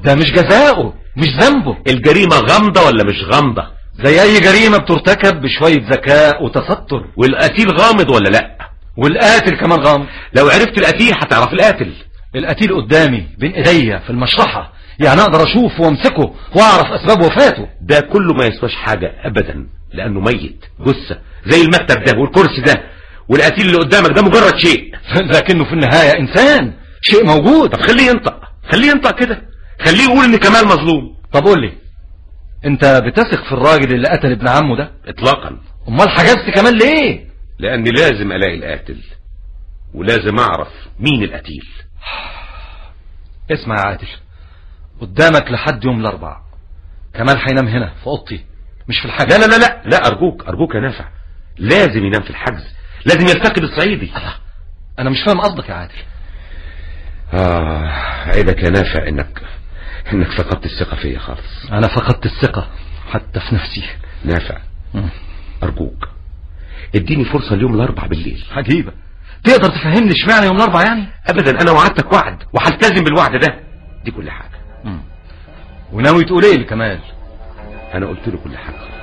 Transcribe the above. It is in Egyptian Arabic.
ده مش جزاؤه مش ذنبه الجريمة غامضة ولا مش غامضة زي اي جريمة بترتكب بشوية ذكاء وتستر والقتيل غامض ولا لا والقاتل كمان غامض لو عرفت القتيل هتعرف القاتل القتيل قدامي بين ايديا في المشرحة يعني اقدر اشوفه وامسكه واعرف اسباب وفاته ده كله ما يسواش حاجة ابدا لانه ميت جثة زي المكتب ده والكرسي ده والقتيل اللي قدامك ده مجرد شيء لكنه في النهاية انسان شيء موجود طب خليه ينطق خليه ينطق كده خليه يقول ان كمال مظلوم طب قول لي انت بتثق في الراجل اللي قتل ابن عمه ده اطلاقا امال حجزت كمان ليه لاني لازم الاقي القاتل ولازم اعرف مين القتيل اسمع يا عادل قدامك لحد يوم الاربع كمال هينام هنا في اوضتي مش في الحجز لا لا لا لا لا ارجوك ارجوك يا نافع لازم ينام في الحجز لازم يلتقي بالصعيدي انا مش فاهم قصدك يا عادل اه عيبك يا نافع انك انك فقدت الثقة فيا خالص انا فقدت الثقة حتى في نفسي نافع مم. ارجوك اديني فرصة اليوم الاربع بالليل عجيبة تقدر تفهمني اشمعنى يوم الاربع يعني ابدا انا وعدتك وعد وهلتزم بالوعد ده دي كل حاجة مم. وناوي تقول ايه لكمال انا قلت له كل حاجة خلاص